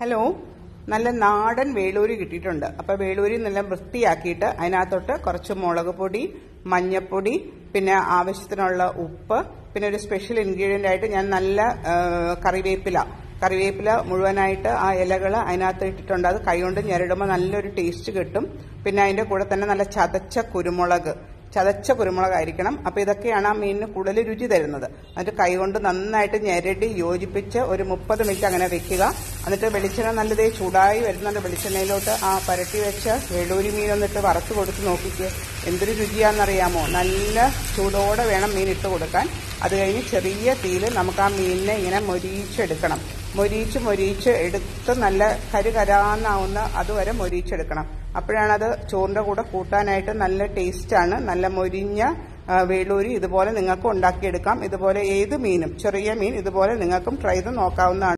hello നല്ല നാടൻ വേളൂരി കിട്ടിയിട്ടുണ്ട് അപ്പൊ വേളൂരി നല്ല വൃത്തിയാക്കിയിട്ട് അതിനകത്തോട്ട് കുറച്ച് മുളക് പൊടി മഞ്ഞപ്പൊടി പിന്നെ ആവശ്യത്തിനുള്ള ഉപ്പ് പിന്നെ ഒരു സ്പെഷ്യൽ ഇൻഗ്രീഡിയന്റ് ആയിട്ട് ഞാൻ നല്ല ആ, കറിവേപ്പില കറിവേപ്പില മുഴുവനായിട്ട് ആ ഇലകൾ അതിനകത്ത് ഇട്ടിട്ടുണ്ട് അത് കൈകൊണ്ട് ഞെരടുമ്പോൾ നല്ലൊരു ടേസ്റ്റ് കിട്ടും പിന്നെ അതിന്റെ കൂടെ തന്നെ നല്ല ചതച്ച കുരുമുളക് ചതച്ച കുരുമുളകായിരിക്കണം അപ്പൊ ഇതൊക്കെയാണ് ആ മീനിന് കൂടുതൽ രുചി തരുന്നത് എന്നിട്ട് കൈകൊണ്ട് നന്നായിട്ട് ഞെരടി യോജിപ്പിച്ച് ഒരു മുപ്പത് മിനിറ്റ് അങ്ങനെ വെക്കുക എന്നിട്ട് വെളിച്ചെണ്ണ നല്ലതേ ചൂടായി വരുന്നുണ്ട് വെളിച്ചെണ്ണയിലോട്ട് ആ പരട്ടി വെച്ച വേളൂരി മീനൊന്നിട്ട് വറുത്ത് കൊടുത്ത് നോക്കിക്ക് എന്തൊരു രുചിയാണെന്നറിയാമോ നല്ല ചൂടോടെ വേണം മീൻ ഇട്ട് കൊടുക്കാൻ അത് കഴിഞ്ഞ് ചെറിയ തീയിൽ നമുക്ക് ആ മീനിനെ ഇങ്ങനെ മൊരിയിച്ചെടുക്കണം മൊരിയിച്ച് മൊരിയിച്ച് എടുത്ത് നല്ല കരുകരാന്നാവുന്ന അതുവരെ മൊരിയിച്ചെടുക്കണം അപ്പോഴാണ് അത് ചോറിന്റെ കൂടെ കൂട്ടാനായിട്ട് നല്ല ടേസ്റ്റാണ് നല്ല മൊരിഞ്ഞ ആ, വേളൂരി ഇതുപോലെ നിങ്ങൾക്ക് ഉണ്ടാക്കിയെടുക്കാം ഇതുപോലെ ഏത് മീനും ചെറിയ മീൻ ഇതുപോലെ നിങ്ങൾക്കും ട്രൈ ചെയ്ത് നോക്കാവുന്നതാണ്